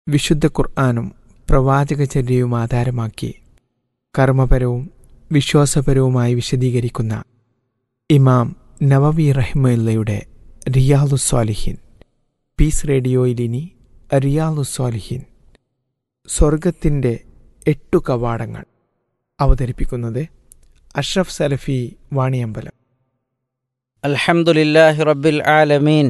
വിശുദ്ധ ഖുർആാനും പ്രവാചകചര്യയും ആധാരമാക്കി കർമ്മപരവും വിശ്വാസപരവുമായി വിശദീകരിക്കുന്ന ഇമാം നവവി റഹ്മയുടെ റിയാലുസ്വാലിഹിൻ പീസ് റേഡിയോയിൽ ഇനി റിയാലുസ്വാലിഹിൻ സ്വർഗത്തിൻ്റെ എട്ടു കവാടങ്ങൾ അവതരിപ്പിക്കുന്നത് അഷ്റഫ് സലഫി വാണിയമ്പലം الحمد لله رب العالمين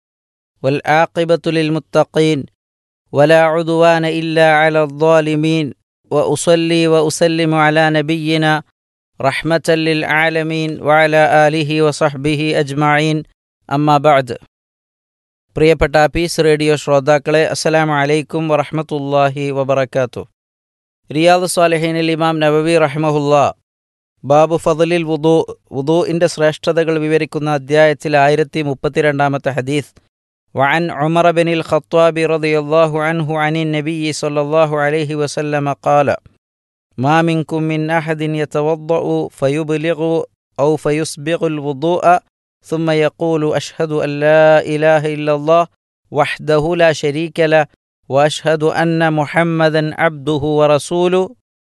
والعاقبة للمتقين ولا عدوان إلا على الظالمين وأصلي وأسلم على نبينا رحمة للعالمين وعلى آله وصحبه أجمعين أما بعد പ്രിയപ്പെട്ട പീസ് റേഡിയോ ശ്രോതാക്കളെ അസ്സലാമു അലൈക്കും വറഹ്മത്തുള്ളാഹി വബറകാതുഹു റിയാദ് സ്വാലിഹീനിൽ ഇമാം നബവി റഹ്മഹുല്ലാ ബാബു ഫضലിൽ വുദു വുദുഇൻ്റെ ശ്രേഷ്ഠതകൾ വിവരിക്കുന്ന അധ്യായത്തിൽ ആയിരത്തി മുപ്പത്തിരണ്ടാമത്തെ ഹദീസ് وعن عمر بن الخطاب رضي الله عنه عن النبي صلى الله عليه وسلم قال ما منكم من أحد يتوضأ فيبلغ أو فيسبغ الوضوء ثم يقول أشهد أن لا إله إلا الله وحده لا شريك له وأشهد أن محمدا عبده ورسوله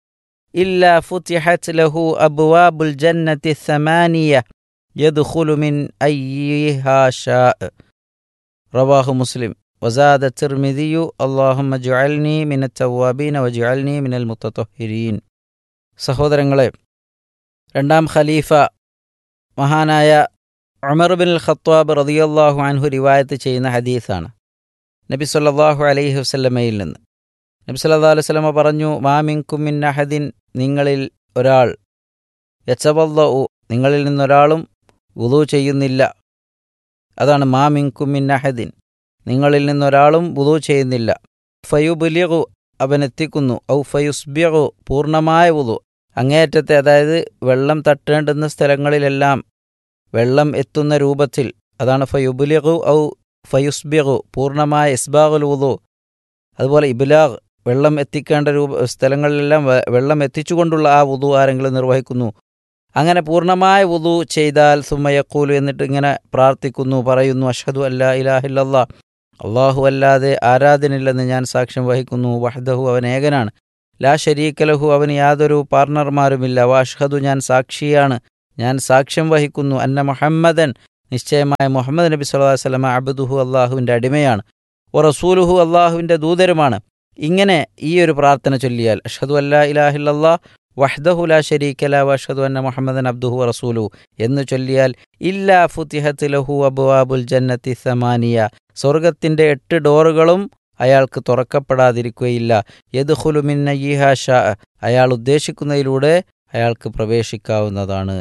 إلا فتحت له أبواب الجنة الثمانية يدخل من أيها شاء رواه مسلم وزاد الترمذي اللهم اجعلني من التوابين واجعلني من المتطهرين സഹോദരങ്ങളെ രണ്ടാം ഖലീഫ മഹാനായ ഉമർ ബിൻ ഖത്വാബ് റതിയല്ലാഹു അൻഹു റിവായത്ത് ചെയ്യുന്ന ഹദീസാണ് നബി സല്ലല്ലാഹു അലൈഹി വസല്ലമയിൽ നിന്ന് നബി സല്ലല്ലാഹു അലൈഹി വസല്ലമ പറഞ്ഞു മാമിൻകും മിൻ അഹദിൻ നിങ്ങളിൽ ഒരാൾ യച്ചവല്ലഉ നിങ്ങളിൽ നിന്നൊരാളും വുളു ചെയ്യുന്നില്ല അതാണ് മാമിൻകും മിൻ അഹദിൻ നിങ്ങളിൽ നിന്നൊരാളും വുളു ചെയ്യുന്നില്ല ഫയുബുലിഗു അവൻ എത്തിക്കുന്നു ഔ ഫയുസ്ബിഗു പൂർണ്ണമായ വുളു അങ്ങേയറ്റത്തെ അതായത് വെള്ളം തട്ടേണ്ടുന്ന സ്ഥലങ്ങളിലെല്ലാം വെള്ളം എത്തുന്ന രൂപത്തിൽ അതാണ് ഫയുബുലിഗു ഔ ഫയുസ്ബിഗു പൂർണ്ണമായ ഇസ്ബാഖുൽ വുളു അതുപോലെ ഇബിലാഗ് വെള്ളം എത്തിക്കേണ്ട രൂപ സ്ഥലങ്ങളിലെല്ലാം വെള്ളം എത്തിച്ചുകൊണ്ടുള്ള ആ വുതു ആരെങ്കിലും നിർവഹിക്കുന്നു അങ്ങനെ പൂർണ്ണമായ വുതു ചെയ്താൽ സുമ്മയക്കൂലു എന്നിട്ട് ഇങ്ങനെ പ്രാർത്ഥിക്കുന്നു പറയുന്നു അഷദു അല്ലാ ഇലാഹില്ലല്ലാ അള്ളാഹു അല്ലാതെ ആരാധനില്ലെന്ന് ഞാൻ സാക്ഷ്യം വഹിക്കുന്നു വഹദഹു അവൻ ഏകനാണ് ലാ ഷരീക്കലഹു അവന് യാതൊരു പാർട്ണർമാരുമില്ല വാഷ്ഹദു ഞാൻ സാക്ഷിയാണ് ഞാൻ സാക്ഷ്യം വഹിക്കുന്നു അന്ന മുഹമ്മദൻ നിശ്ചയമായ മുഹമ്മദ് നബി സല്ലല്ലാഹു അലൈഹി വസല്ലമ അബ്ദുഹു അള്ളാഹുവിൻ്റെ അടിമയാണ് വ റസൂലുഹു അള്ളാഹുവിൻ്റെ ദൂതരുമാണ് ഇങ്ങനെ ഈ ഒരു പ്രാർത്ഥന ചൊല്ലിയാൽ അഷ്ഹദു അല്ലാ ഇലാഹില്ലല്ലാ വഹ്ദഹു ലാ ഷരീക്കല വഷദു അന്ന മുഹമ്മദൻ അബ്ദുഹു റസൂലു എന്ന് ചൊല്ലിയാൽ ഇല്ലാ ഫുത്തിഹത്ത് ലഹു അബുവാബുൽ ജന്നത്തി സമാനിയ സ്വർഗത്തിൻ്റെ എട്ട് ഡോറുകളും അയാൾക്ക് തുറക്കപ്പെടാതിരിക്കുകയില്ല യദ്ഖുലു മിന്ന ഈഹ ഷാ അയാൾ ഉദ്ദേശിക്കുന്നതിലൂടെ അയാൾക്ക് പ്രവേശിക്കാവുന്നതാണ്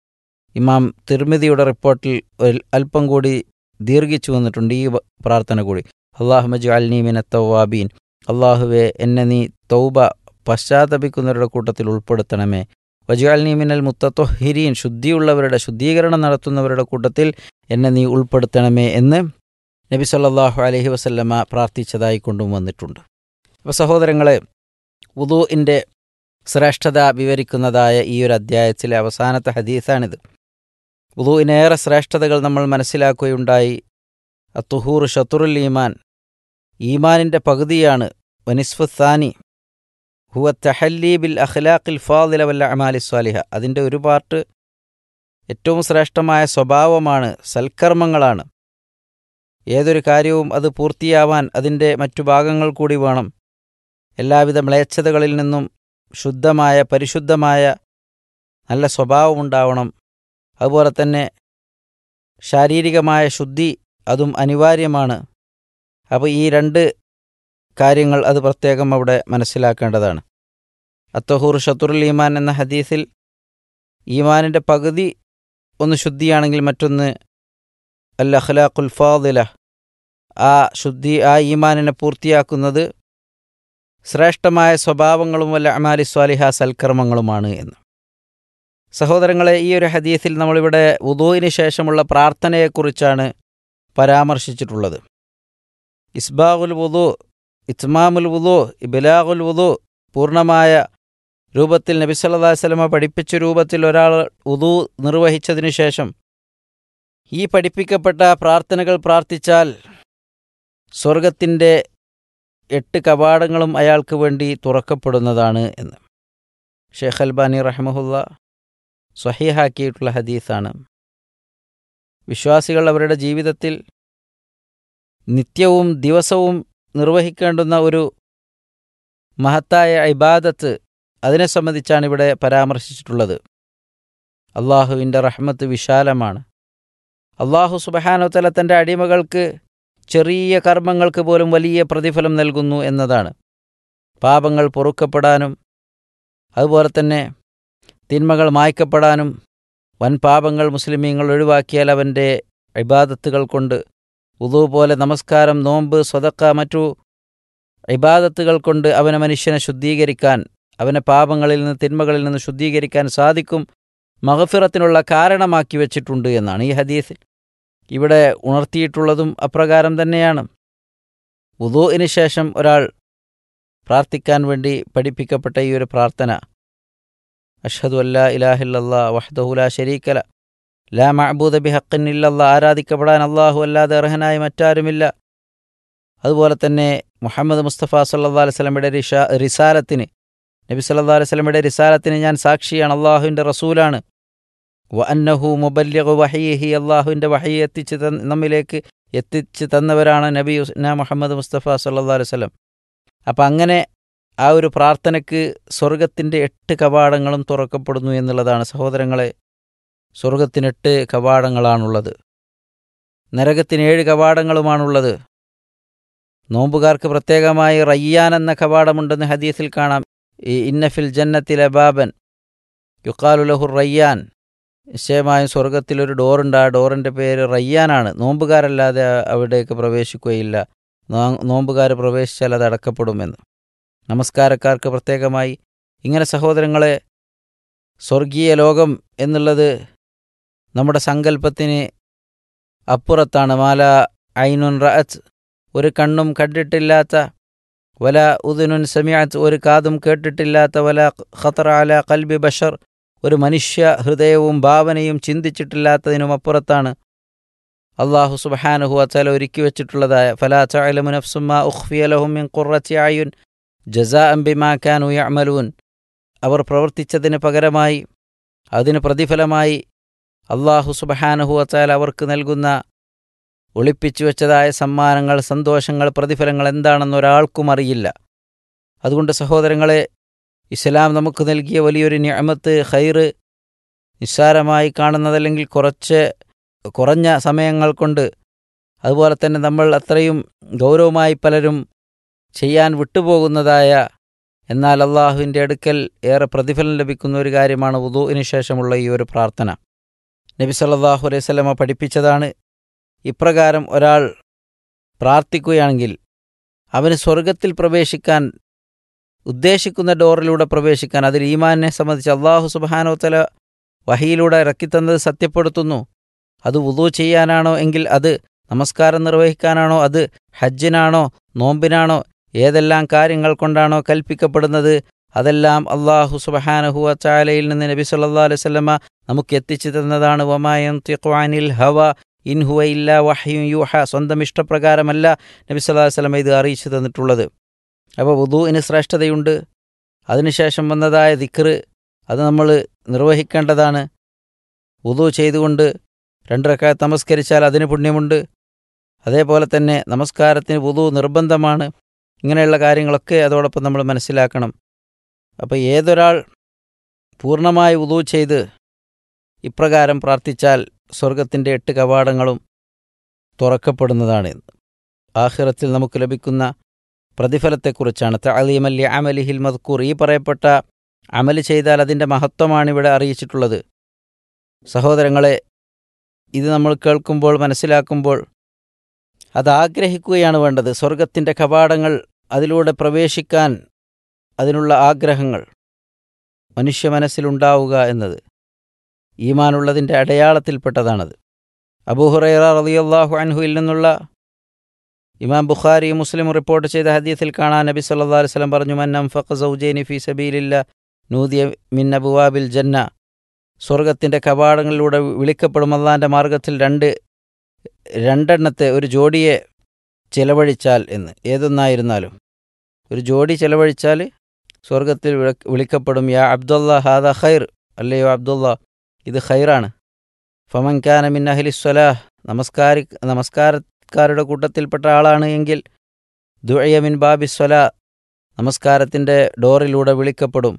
ഇമാം തിർമിതിയുടെ റിപ്പോർട്ടിൽ ഒരു അല്പം കൂടി ദീർഘിച്ചു വന്നിട്ടുണ്ട് ഈ പ്രാർത്ഥന കൂടി അള്ളാഹു മജു അൽനീ മിന തൗവാബീൻ അള്ളാഹുവെ എന്നെ നീ തൗബ പശ്ചാത്തപിക്കുന്നവരുടെ കൂട്ടത്തിൽ ഉൾപ്പെടുത്തണമേ വജുഅൽനീ മിനൽ മുത്തത്തൊഹിരീൻ ശുദ്ധിയുള്ളവരുടെ ശുദ്ധീകരണം നടത്തുന്നവരുടെ കൂട്ടത്തിൽ എന്നെ നീ ഉൾപ്പെടുത്തണമേ എന്ന് നബി സല്ലല്ലാഹു അലൈഹി വസല്ലമ പ്രാർത്ഥിച്ചതായി കൊണ്ടുവന്നിട്ടുണ്ട് അപ്പോൾ സഹോദരങ്ങളെ വുദൂഇൻ്റെ ശ്രേഷ്ഠത വിവരിക്കുന്നതായ ഈ ഒരു അധ്യായത്തിലെ അവസാനത്തെ ഹദീസാണിത് വുദൂഇനേറെ ശ്രേഷ്ഠതകൾ നമ്മൾ മനസ്സിലാക്കുകയുണ്ടായി അത്തുഹൂർ ഷത്തുറുൽ ഈമാൻ ഈമാനിൻ്റെ പകുതിയാണ് വനിസ്ഫുസാനി ഹുവ തഹല്ലി ബിൽ അഖ്ലാഖിൽ ഫാദില വല്ല അമാലി സ്വാലിഹ അതിൻ്റെ ഒരു പാർട്ട് ഏറ്റവും ശ്രേഷ്ഠമായ സ്വഭാവമാണ് സൽക്കർമ്മങ്ങളാണ് ഏതൊരു കാര്യവും അത് പൂർത്തിയാവാൻ അതിൻ്റെ മറ്റു ഭാഗങ്ങൾ കൂടി വേണം എല്ലാവിധ മ്ലേച്ഛതകളിൽ നിന്നും ശുദ്ധമായ പരിശുദ്ധമായ നല്ല സ്വഭാവമുണ്ടാവണം അതുപോലെ തന്നെ ശാരീരികമായ ശുദ്ധി അതും അനിവാര്യമാണ് അപ്പോൾ ഈ രണ്ട് കാര്യങ്ങൾ അത് പ്രത്യേകം അവിടെ മനസ്സിലാക്കേണ്ടതാണ് അത്തഹൂർ ഷത്തുറുൽ ഈമാൻ എന്ന ഹദീസിൽ ഈമാനിൻ്റെ പകുതി ഒന്ന് ശുദ്ധിയാണെങ്കിൽ മറ്റൊന്ന് അൽ അഖ്ലാഖുൽ ഫാദില ആ ശുദ്ധി ആ ഈമാനിനെ പൂർത്തിയാക്കുന്നത് ശ്രേഷ്ഠമായ സ്വഭാവങ്ങളും വല്ല അമാലി സ്വാലിഹ സൽക്കർമ്മങ്ങളുമാണ് എന്ന് സഹോദരങ്ങളെ ഈ ഒരു ഹദീസിൽ നമ്മളിവിടെ വുദൂവിന് ശേഷമുള്ള പ്രാർത്ഥനയെക്കുറിച്ചാണ് പരാമർശിച്ചിട്ടുള്ളത് ഇസ്ബാഖുൽ വുദു ഇത്മാമുൽ വുദു ഇബിലാഖുൽ വുദു പൂർണ്ണമായ രൂപത്തിൽ നബി സല്ലല്ലാഹു അലൈഹി വസല്ലമ പഠിപ്പിച്ച രൂപത്തിൽ ഒരാൾ വുദു നിർവഹിച്ചതിനു ശേഷം ഈ പഠിപ്പിക്കപ്പെട്ട പ്രാർത്ഥനകൾ പ്രാർത്ഥിച്ചാൽ സ്വർഗത്തിൻ്റെ എട്ട് കവാടങ്ങളും അയാൾക്ക് വേണ്ടി തുറക്കപ്പെടുന്നതാണ് എന്ന് ഷെയ്ഖ് അൽബാനി റഹ്മഹുല്ല സ്വഹീഹാക്കിയിട്ടുള്ള ഹദീസാണ് വിശ്വാസികൾ അവരുടെ ജീവിതത്തിൽ നിത്യവും ദിവസവും നിർവഹിക്കേണ്ടുന്ന ഒരു മഹത്തായ ഇബാദത്ത് അതിനെ സംബന്ധിച്ചാണ് ഇവിടെ പരാമർശിച്ചിട്ടുള്ളത് അള്ളാഹുവിൻ്റെ റഹ്മത്ത് വിശാലമാണ് അള്ളാഹു സുബഹാനോത്തല തൻ്റെ അടിമകൾക്ക് ചെറിയ കർമ്മങ്ങൾക്ക് പോലും വലിയ പ്രതിഫലം നൽകുന്നു എന്നതാണ് പാപങ്ങൾ പൊറുക്കപ്പെടാനും അതുപോലെ തന്നെ തിന്മകൾ മായ്ക്കപ്പെടാനും വൻ പാപങ്ങൾ മുസ്ലിമീങ്ങൾ ഒഴിവാക്കിയാൽ അവൻ്റെ ഇബാദത്തുകൾ കൊണ്ട് ഉദു പോലെ നമസ്കാരം നോമ്പ് സ്വതക്ക മറ്റു ഇബാദത്തുകൾ കൊണ്ട് അവനെ മനുഷ്യനെ ശുദ്ധീകരിക്കാൻ അവനെ പാപങ്ങളിൽ നിന്ന് തിന്മകളിൽ നിന്ന് ശുദ്ധീകരിക്കാൻ സാധിക്കും മഹഫിറത്തിനുള്ള കാരണമാക്കി വച്ചിട്ടുണ്ട് എന്നാണ് ഈ ഹദീസിൽ ഇവിടെ ഉണർത്തിയിട്ടുള്ളതും അപ്രകാരം തന്നെയാണ് ഉദുവിന് ശേഷം ഒരാൾ പ്രാർത്ഥിക്കാൻ വേണ്ടി പഠിപ്പിക്കപ്പെട്ട ഈ ഒരു പ്രാർത്ഥന അഷ്ഹദു അല്ലാ ഇലാഹില്ലല്ലാ വഹ്ദഹുല ശരീക്കല ലാ മഅബൂദ ബിഹഖിൻ ഇല്ലല്ലാ ആരാധിക്കപ്പെടാൻ അള്ളാഹു അല്ലാതെ അർഹനായി മറ്റാരുമില്ല അതുപോലെ തന്നെ മുഹമ്മദ് മുസ്തഫ സല്ലാ അലൈഹി സ്വലമിയുടെ റിഷാ റിസാലത്തിന് നബി സല്ലാ അലൈഹി സ്വലമിയുടെ റിസാലത്തിന് ഞാൻ സാക്ഷിയാണ് അള്ളാഹുവിൻ്റെ റസൂലാണ് വ അന്നഹു മുബല്യഖു വഹയ്യഹി അള്ളാഹുവിൻ്റെ വഹയി എത്തിച്ച് നമ്മിലേക്ക് എത്തിച്ച് തന്നവരാണ് നബി ന മുഹമ്മദ് മുസ്തഫ സല്ലാ അലൈഹി സ്വലം അപ്പം അങ്ങനെ ആ ഒരു പ്രാർത്ഥനയ്ക്ക് സ്വർഗത്തിൻ്റെ എട്ട് കവാടങ്ങളും തുറക്കപ്പെടുന്നു എന്നുള്ളതാണ് സഹോദരങ്ങളെ സ്വർഗത്തിന് എട്ട് കവാടങ്ങളാണുള്ളത് നരകത്തിന് ഏഴ് കവാടങ്ങളുമാണുള്ളത് നോമ്പുകാർക്ക് പ്രത്യേകമായി റയ്യാൻ എന്ന കവാടമുണ്ടെന്ന് ഹദീസിൽ കാണാം ഈ ഇന്നഫിൽ ജന്നത്തിലെ ബാബൻ യുക്കാലുലഹുർ റയ്യാൻ നിശ്ചയമായും സ്വർഗത്തിലൊരു ഡോറുണ്ട് ആ ഡോറിൻ്റെ പേര് റയ്യാനാണ് നോമ്പുകാരല്ലാതെ അവിടേക്ക് പ്രവേശിക്കുകയില്ല നോമ്പുകാർ പ്രവേശിച്ചാൽ അത് അടക്കപ്പെടുമെന്ന് നമസ്കാരക്കാർക്ക് പ്രത്യേകമായി ഇങ്ങനെ സഹോദരങ്ങളെ സ്വർഗീയ ലോകം എന്നുള്ളത് നമ്മുടെ സങ്കല്പത്തിന് അപ്പുറത്താണ് മാല ഐനുൻ റഅത്ത് ഒരു കണ്ണും കണ്ടിട്ടില്ലാത്ത വല ഉദുനുൻ സമിയാത്ത് ഒരു കാതും കേട്ടിട്ടില്ലാത്ത വല ഖത്തർ അല കൽബി ബഷർ ഒരു മനുഷ്യ ഹൃദയവും ഭാവനയും ചിന്തിച്ചിട്ടില്ലാത്തതിനും അപ്പുറത്താണ് അള്ളാഹു സുബഹാനുഹു അച്ചാല ഒരുക്കി വെച്ചിട്ടുള്ളതായ ഫലാ ചഅലമു നഫ്സുമാ ഉഖ്ഫിയലഹും മിൻ ഖുറത്തി അയുൻ ജസാ ബിമാ കാനു യഅമലൂൻ അവർ പ്രവർത്തിച്ചതിന് പകരമായി അതിന് പ്രതിഫലമായി അള്ളാഹു സുബഹാനഹു അച്ചാൽ അവർക്ക് നൽകുന്ന ഒളിപ്പിച്ചു വെച്ചതായ സമ്മാനങ്ങൾ സന്തോഷങ്ങൾ പ്രതിഫലങ്ങൾ എന്താണെന്ന് ഒരാൾക്കും അറിയില്ല അതുകൊണ്ട് സഹോദരങ്ങളെ ഇസ്ലാം നമുക്ക് നൽകിയ വലിയൊരു ഞാമത്ത് ഖൈറ് നിസ്സാരമായി കാണുന്നതല്ലെങ്കിൽ കുറച്ച് കുറഞ്ഞ സമയങ്ങൾ കൊണ്ട് അതുപോലെ തന്നെ നമ്മൾ അത്രയും ഗൗരവമായി പലരും ചെയ്യാൻ വിട്ടുപോകുന്നതായ എന്നാൽ അള്ളാഹുവിൻ്റെ അടുക്കൽ ഏറെ പ്രതിഫലം ലഭിക്കുന്ന ഒരു കാര്യമാണ് ഉദുവിന് ശേഷമുള്ള ഈ ഒരു പ്രാർത്ഥന നബി സല്ലാഹു അലൈഹി സ്വലമ പഠിപ്പിച്ചതാണ് ഇപ്രകാരം ഒരാൾ പ്രാർത്ഥിക്കുകയാണെങ്കിൽ അവന് സ്വർഗത്തിൽ പ്രവേശിക്കാൻ ഉദ്ദേശിക്കുന്ന ഡോറിലൂടെ പ്രവേശിക്കാൻ അതിൽ ഈമാനെ സംബന്ധിച്ച് അള്ളാഹു സുബാനോത്തല വഹിയിലൂടെ ഇറക്കിത്തന്നത് സത്യപ്പെടുത്തുന്നു അത് ഉദു ചെയ്യാനാണോ എങ്കിൽ അത് നമസ്കാരം നിർവഹിക്കാനാണോ അത് ഹജ്ജിനാണോ നോമ്പിനാണോ ഏതെല്ലാം കാര്യങ്ങൾ കൊണ്ടാണോ കൽപ്പിക്കപ്പെടുന്നത് അതെല്ലാം അള്ളാഹു സുബഹാനഹുവ ചാലയിൽ നിന്ന് നബി സല്ലാ അലൈഹി സ്വലമ നമുക്ക് എത്തിച്ചു തന്നതാണ് വമായം തിഖ്വാനിൽ ഹവ ഇൻഹുവ ഇല്ല വഹയും യൂഹ സ്വന്തം ഇഷ്ടപ്രകാരമല്ല നബി സല്ലാ വല്ലമ ഇത് അറിയിച്ചു തന്നിട്ടുള്ളത് അപ്പോൾ വുദുവിന് ശ്രേഷ്ഠതയുണ്ട് അതിനുശേഷം വന്നതായ ദിക്റ് അത് നമ്മൾ നിർവഹിക്കേണ്ടതാണ് വുദു ചെയ്തുകൊണ്ട് രണ്ടരക്കായ നമസ്കരിച്ചാൽ അതിന് പുണ്യമുണ്ട് അതേപോലെ തന്നെ നമസ്കാരത്തിന് വുദു നിർബന്ധമാണ് ഇങ്ങനെയുള്ള കാര്യങ്ങളൊക്കെ അതോടൊപ്പം നമ്മൾ മനസ്സിലാക്കണം അപ്പോൾ ഏതൊരാൾ പൂർണ്ണമായി വുദു ചെയ്ത് ഇപ്രകാരം പ്രാർത്ഥിച്ചാൽ സ്വർഗത്തിൻ്റെ എട്ട് കവാടങ്ങളും തുറക്കപ്പെടുന്നതാണ് ആഹിറത്തിൽ നമുക്ക് ലഭിക്കുന്ന പ്രതിഫലത്തെക്കുറിച്ചാണ് തഅലീമല്ലി അമലിഹിൽ മദ്കൂർ ഈ പറയപ്പെട്ട അമല് ചെയ്താൽ അതിൻ്റെ മഹത്വമാണ് ഇവിടെ അറിയിച്ചിട്ടുള്ളത് സഹോദരങ്ങളെ ഇത് നമ്മൾ കേൾക്കുമ്പോൾ മനസ്സിലാക്കുമ്പോൾ അത് ആഗ്രഹിക്കുകയാണ് വേണ്ടത് സ്വർഗത്തിൻ്റെ കവാടങ്ങൾ അതിലൂടെ പ്രവേശിക്കാൻ അതിനുള്ള ആഗ്രഹങ്ങൾ മനുഷ്യ മനസ്സിലുണ്ടാവുക എന്നത് ഈമാനുള്ളതിൻ്റെ അടയാളത്തിൽപ്പെട്ടതാണത് അബൂഹുറൈറ റളിയല്ലാഹു അൻഹുയിൽ നിന്നുള്ള ഇമാം ബുഖാരി മുസ്ലിം റിപ്പോർട്ട് ചെയ്ത ഹദീസിൽ കാണാൻ നബി സല്ലല്ലാഹു അലൈഹി വസല്ലം പറഞ്ഞു മൻ അൻഫഖ സൗജൈനി ഫീ സബീലില്ല നൂദിയ മിൻ അബുവാബിൽ ജന്ന സ്വർഗത്തിൻ്റെ കവാടങ്ങളിലൂടെ വിളിക്കപ്പെടും അള്ളാൻ്റെ മാർഗത്തിൽ രണ്ട് രണ്ടെണ്ണത്തെ ഒരു ജോഡിയെ ചിലവഴിച്ചാൽ എന്ന് ഏതൊന്നായിരുന്നാലും ഒരു ജോഡി ചെലവഴിച്ചാൽ സ്വർഗത്തിൽ വിള- വിളിക്കപ്പെടും യാ അബ്ദുള്ള ഹാദ ഖൈർ അല്ലയോ അബ്ദുള്ള ഇത് ഖൈറാണ് ഫമൻ ഖാന മിൻ അഹ്ലി സ്വലാഹ് നമസ്കാരി നമസ്കാരക്കാരുടെ കൂട്ടത്തിൽപ്പെട്ട ആളാണ് എങ്കിൽ ദുഅയ മിൻ ബാബി സ്വലാ നമസ്കാരത്തിൻ്റെ ഡോറിലൂടെ വിളിക്കപ്പെടും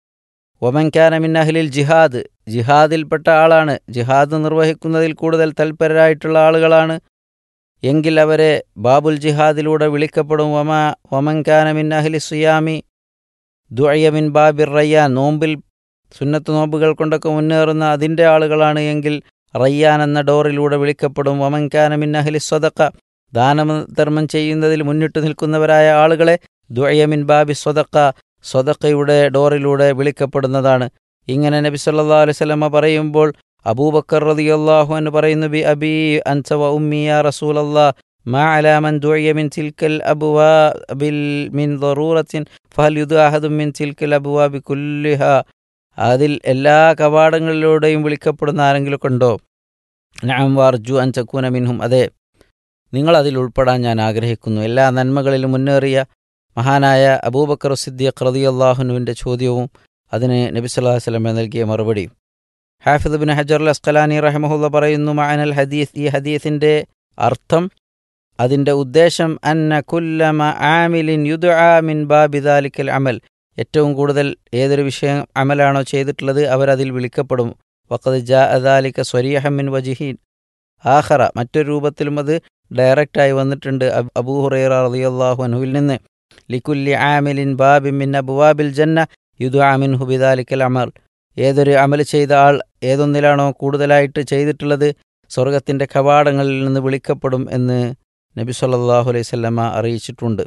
ഒമൻ ഖാന മിൻ അഹ്ലിൽ ജിഹാദ് ജിഹാദിൽപ്പെട്ട ആളാണ് ജിഹാദ് നിർവഹിക്കുന്നതിൽ കൂടുതൽ തൽപരരായിട്ടുള്ള ആളുകളാണ് എങ്കിൽ അവരെ ബാബുൽ ജിഹാദിലൂടെ വിളിക്കപ്പെടും വമ ഒമൻ ഖാന മിൻ അഹ്ലി സുയാമി ദുഅയ മിൻ ബാബിർ റയ്യാൻ നോമ്പിൽ സുന്നത്ത് നോമ്പുകൾ കൊണ്ടൊക്കെ മുന്നേറുന്ന അതിൻ്റെ ആളുകളാണ് എങ്കിൽ റയ്യാൻ എന്ന ഡോറിലൂടെ വിളിക്കപ്പെടും വമൻ ഖാന മിൻ അഹ്ലി സ്വതക്ക ദാനധർമ്മം ചെയ്യുന്നതിൽ മുന്നിട്ട് നിൽക്കുന്നവരായ ആളുകളെ ദുഅയ മിൻ ബാബി സ്വതക്ക സ്വതക്കയുടെ ഡോറിലൂടെ വിളിക്കപ്പെടുന്നതാണ് ഇങ്ങനെ നബി സല്ലല്ലാഹു അലൈഹി വസല്ലമ പറയുമ്പോൾ അബൂബക്കർ റളിയല്ലാഹു അൻഹു പറയുന്നു ബി അബി അൻസ വ ഉമ്മി യാ റസൂലല്ലാ മാ അലാ മൻ ദുഇയ മിൻ തിൽക്കൽ അബ്വാബിൽ മിൻ ദറൂറത്തിൻ ഫഹൽ യുദ്അഹദു മിൻ തിൽക്കൽ അബ്വാബി കുല്ലിഹാ അതിൽ എല്ലാ കവാടങ്ങളിലൂടെയും വിളിക്കപ്പെടുന്ന ആരെങ്കിലും ഉണ്ടോ നഅം വാർജു അൻ തക്കൂന മിൻഹും അതെ നിങ്ങൾ അതിൽ ഉൾപ്പെടാൻ ഞാൻ ആഗ്രഹിക്കുന്നു എല്ലാ നന്മകളിലും മുന്നേറിയ മഹാനായ അബൂബക്കർ സിദ്ദീഖ് റളിയല്ലാഹുനുവിൻ്റെ ചോദ്യവും അതിന് നബി സല്ലല്ലാഹു അലൈഹി വസല്ലമ നൽകിയ മറുപടി ഹാഫിദ് ബിൻ ഹജർ അൽ അസ്കലാനി റഹ്മഹുല്ല പറയുന്നു മഅനൽ ഹദീസ് ഈ ഹദീസിൻ്റെ അർത്ഥം അതിൻ്റെ ഉദ്ദേശം അന്ന കുല്ലമ ആമിലിൻ യുദ്ആ മിൻ ബാബി ദാലിക്കൽ അമൽ ഏറ്റവും കൂടുതൽ ഏതൊരു വിഷയം അമലാണോ ചെയ്തിട്ടുള്ളത് അവരതിൽ വിളിക്കപ്പെടും വഖദ് ജാ അദാലിക സ്വരീഹം മിൻ വജിഹീൻ ആഖറ മറ്റൊരു രൂപത്തിലും അത് ഡയറക്റ്റായി വന്നിട്ടുണ്ട് അബ് അബൂ ഹുറൈറ റളിയല്ലാഹു അൻഹുവിൽ നിന്ന് ലിക്കുല്ലി ആമിലിൻ ബാബി മിൻ അബ്വാബിൽ ജന്ന യുദ്ആ മിൻഹു ബിദാലിക്കൽ അമൽ ഏതൊരു അമൽ ചെയ്ത ആൾ ഏതൊന്നിലാണോ കൂടുതലായിട്ട് ചെയ്തിട്ടുള്ളത് സ്വർഗത്തിൻ്റെ കവാടങ്ങളിൽ നിന്ന് വിളിക്കപ്പെടും എന്ന് നബി സല്ലല്ലാഹു അലൈഹി വസല്ലമ അറിയിച്ചിട്ടുണ്ട്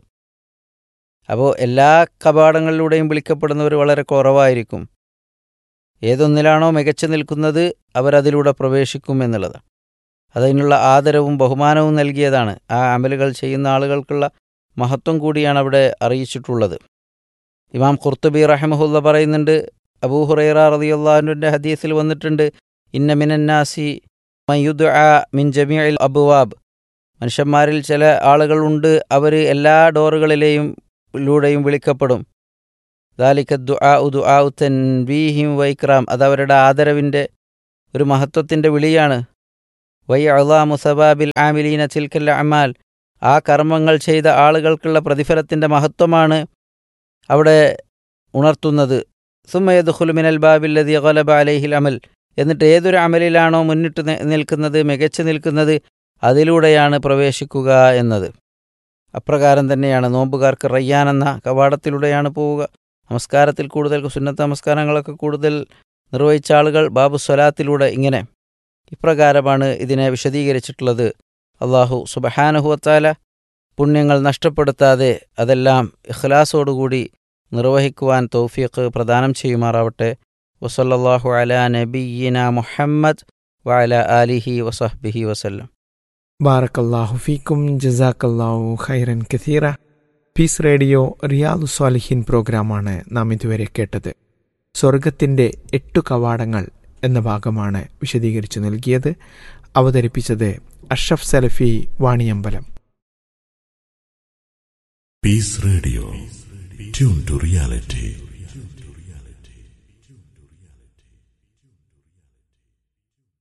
അപ്പോൾ എല്ലാ കവാടങ്ങളിലൂടെയും വിളിക്കപ്പെടുന്നവർ വളരെ കുറവായിരിക്കും ഏതൊന്നിലാണോ മികച്ചു നിൽക്കുന്നത് അവരതിലൂടെ പ്രവേശിക്കും എന്നുള്ളതാണ് അതിനുള്ള ആദരവും ബഹുമാനവും നൽകിയതാണ് ആ അമലുകൾ ചെയ്യുന്ന ആളുകൾക്കുള്ള മഹത്വം കൂടിയാണ് അവിടെ അറിയിച്ചിട്ടുള്ളത് ഇമാം ഖുർത്തുബി റഹമഹുല്ല പറയുന്നുണ്ട് അബൂ ഹുറൈറ റളിയല്ലാഹുവിൻ്റെ ഹദീസിൽ വന്നിട്ടുണ്ട് ഇന്ന മിനന്നാസി മയുദ് മിൻ ജമീഅൽ അബുവാബ് മനുഷ്യന്മാരിൽ ചില ആളുകളുണ്ട് അവർ എല്ലാ ഡോറുകളിലെയും ലൂടെയും വിളിക്കപ്പെടും ദാലിക്ക ദുആ ദുആ തൻവീഹിം വൈക്രാം അത് അവരുടെ ആദരവിൻ്റെ ഒരു മഹത്വത്തിൻ്റെ വിളിയാണ് വൈ അള്ളാമു സബാബിൽ ആമിലീന ചിൽക്കൽ അമാൽ ആ കർമ്മങ്ങൾ ചെയ്ത ആളുകൾക്കുള്ള പ്രതിഫലത്തിൻ്റെ മഹത്വമാണ് അവിടെ ഉണർത്തുന്നത് സുമ്മയദുഖുൽ മിനൽ ബാബില്ലതി ഗലബ അലൈഹിൽ അമൽ എന്നിട്ട് ഏതൊരു അമലിലാണോ മുന്നിട്ട് നി- നിൽക്കുന്നത് മികച്ചു നിൽക്കുന്നത് അതിലൂടെയാണ് പ്രവേശിക്കുക എന്നത് അപ്രകാരം തന്നെയാണ് നോമ്പുകാർക്ക് റയ്യാൻ എന്ന കവാടത്തിലൂടെയാണ് പോവുക നമസ്കാരത്തിൽ കൂടുതൽ സുന്നത്ത് നമസ്കാരങ്ങളൊക്കെ കൂടുതൽ നിർവഹിച്ച ആളുകൾ ബാബു സ്വലാത്തിലൂടെ ഇങ്ങനെ ഇപ്രകാരമാണ് ഇതിനെ വിശദീകരിച്ചിട്ടുള്ളത് അള്ളാഹു സുബഹാനുഹുവത്താല പുണ്യങ്ങൾ നഷ്ടപ്പെടുത്താതെ അതെല്ലാം ഇഖ്ലാസോടുകൂടി നിർവഹിക്കുവാൻ തൗഫീഖ് പ്രദാനം ചെയ്യുമാറാവട്ടെ വസല്ലല്ലാഹു അലാ നബിയ്യിന മുഹമ്മദ് വഅല ആലിഹി വസഹ്ബിഹി വസല്ലം ബാറക്കല്ലാഹു ഫീക്കും ജസാക്കല്ലാഹു ഖൈറൻ കഥീറ പീസ് റേഡിയോ റിയാദു സ്വാലിഹിൻ പ്രോഗ്രാമാണ് നാം ഇതുവരെ കേട്ടത് സ്വർഗത്തിൻ്റെ എട്ടു കവാടങ്ങൾ എന്ന ഭാഗമാണ് വിശദീകരിച്ചു നൽകിയത് അവതരിപ്പിച്ചത് അഷ്റഫ് സലഫി Vaniyambalam Peace Radio. Tune to reality.